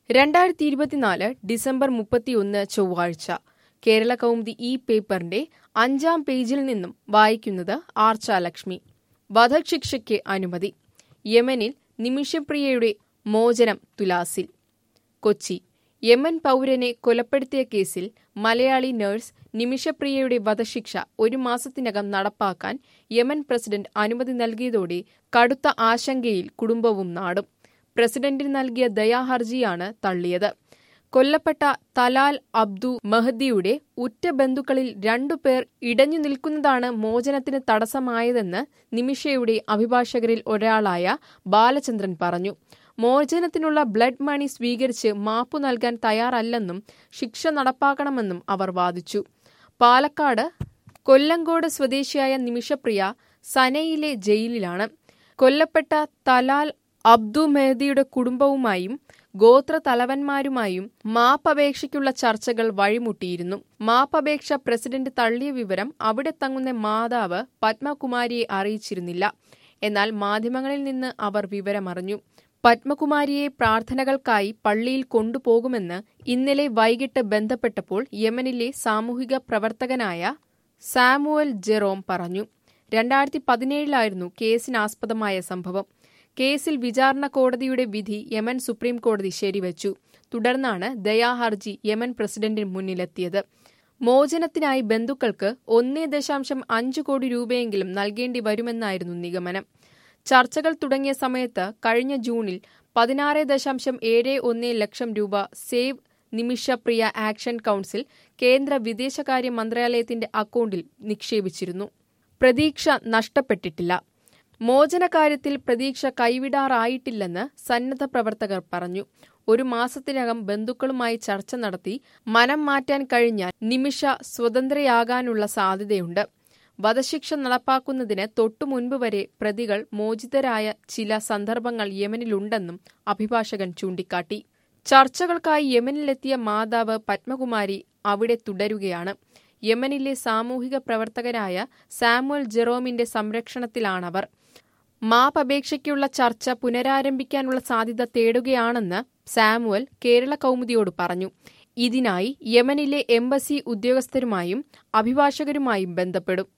രണ്ടായിരത്തി ഇരുപത്തിനാല് ഡിസംബർ മുപ്പത്തിയൊന്ന് ചൊവ്വാഴ്ച കേരള കൗമുദി ഈ പേപ്പറിന്റെ അഞ്ചാം പേജിൽ നിന്നും വായിക്കുന്നത് ആർച്ചാലക്ഷ്മി വധശിക്ഷയ്ക്ക് അനുമതി യമനിൽ നിമിഷപ്രിയയുടെ മോചനം തുലാസിൽ കൊച്ചി യമൻ പൗരനെ കൊലപ്പെടുത്തിയ കേസിൽ മലയാളി നഴ്സ് നിമിഷപ്രിയയുടെ വധശിക്ഷ ഒരു മാസത്തിനകം നടപ്പാക്കാൻ യമൻ പ്രസിഡന്റ് അനുമതി നൽകിയതോടെ കടുത്ത ആശങ്കയിൽ കുടുംബവും നാടും പ്രസിഡന്റിന് നൽകിയ ദയാഹർജിയാണ് തള്ളിയത് കൊല്ലപ്പെട്ട തലാൽ അബ്ദു മഹദിയുടെ ഉറ്റ ബന്ധുക്കളിൽ രണ്ടുപേർ ഇടഞ്ഞു നിൽക്കുന്നതാണ് മോചനത്തിന് തടസ്സമായതെന്ന് നിമിഷയുടെ അഭിഭാഷകരിൽ ഒരാളായ ബാലചന്ദ്രൻ പറഞ്ഞു മോചനത്തിനുള്ള ബ്ലഡ് മണി സ്വീകരിച്ച് മാപ്പു നൽകാൻ തയ്യാറല്ലെന്നും ശിക്ഷ നടപ്പാക്കണമെന്നും അവർ വാദിച്ചു പാലക്കാട് കൊല്ലങ്കോട് സ്വദേശിയായ നിമിഷപ്രിയ സനയിലെ ജയിലിലാണ് കൊല്ലപ്പെട്ട തലാൽ അബ്ദു മെഹദിയുടെ കുടുംബവുമായും ഗോത്ര തലവന്മാരുമായും മാപ്പപേക്ഷയ്ക്കുള്ള ചർച്ചകൾ വഴിമുട്ടിയിരുന്നു മാപ്പപേക്ഷ പ്രസിഡന്റ് തള്ളിയ വിവരം അവിടെ തങ്ങുന്ന മാതാവ് പത്മകുമാരിയെ അറിയിച്ചിരുന്നില്ല എന്നാൽ മാധ്യമങ്ങളിൽ നിന്ന് അവർ വിവരമറിഞ്ഞു പത്മകുമാരിയെ പ്രാർത്ഥനകൾക്കായി പള്ളിയിൽ കൊണ്ടുപോകുമെന്ന് ഇന്നലെ വൈകിട്ട് ബന്ധപ്പെട്ടപ്പോൾ യമനിലെ സാമൂഹിക പ്രവർത്തകനായ സാമുവൽ ജെറോം പറഞ്ഞു രണ്ടായിരത്തി പതിനേഴിലായിരുന്നു കേസിനാസ്പദമായ സംഭവം കേസിൽ വിചാരണ കോടതിയുടെ വിധി യമൻ സുപ്രീം കോടതി ശരിവച്ചു തുടർന്നാണ് ദയാഹർജി യമൻ പ്രസിഡന്റിന് മുന്നിലെത്തിയത് മോചനത്തിനായി ബന്ധുക്കൾക്ക് ഒന്നേ ദശാംശം അഞ്ച് കോടി രൂപയെങ്കിലും നൽകേണ്ടി വരുമെന്നായിരുന്നു നിഗമനം ചർച്ചകൾ തുടങ്ങിയ സമയത്ത് കഴിഞ്ഞ ജൂണിൽ പതിനാറ് ദശാംശം ഏഴ് ഒന്ന് ലക്ഷം രൂപ സേവ് നിമിഷപ്രിയ ആക്ഷൻ കൗൺസിൽ കേന്ദ്ര വിദേശകാര്യ മന്ത്രാലയത്തിന്റെ അക്കൗണ്ടിൽ നിക്ഷേപിച്ചിരുന്നു പ്രതീക്ഷ നഷ്ടപ്പെട്ടിട്ടില്ല മോചനകാര്യത്തിൽ പ്രതീക്ഷ കൈവിടാറായിട്ടില്ലെന്ന് സന്നദ്ധ പ്രവർത്തകർ പറഞ്ഞു ഒരു മാസത്തിനകം ബന്ധുക്കളുമായി ചർച്ച നടത്തി മനം മാറ്റാൻ കഴിഞ്ഞാൽ നിമിഷ സ്വതന്ത്രയാകാനുള്ള സാധ്യതയുണ്ട് വധശിക്ഷ നടപ്പാക്കുന്നതിന് തൊട്ടുമുൻപ് വരെ പ്രതികൾ മോചിതരായ ചില സന്ദർഭങ്ങൾ യമനിലുണ്ടെന്നും അഭിഭാഷകൻ ചൂണ്ടിക്കാട്ടി ചർച്ചകൾക്കായി യമനിലെത്തിയ മാതാവ് പത്മകുമാരി അവിടെ തുടരുകയാണ് യമനിലെ സാമൂഹിക പ്രവർത്തകരായ സാമുവൽ ജെറോമിന്റെ സംരക്ഷണത്തിലാണവർ മാപ്പപേക്ഷയ്ക്കുള്ള ചർച്ച പുനരാരംഭിക്കാനുള്ള സാധ്യത തേടുകയാണെന്ന് സാമുവൽ കേരള കൗമുദിയോട് പറഞ്ഞു ഇതിനായി യമനിലെ എംബസി ഉദ്യോഗസ്ഥരുമായും അഭിഭാഷകരുമായും ബന്ധപ്പെടും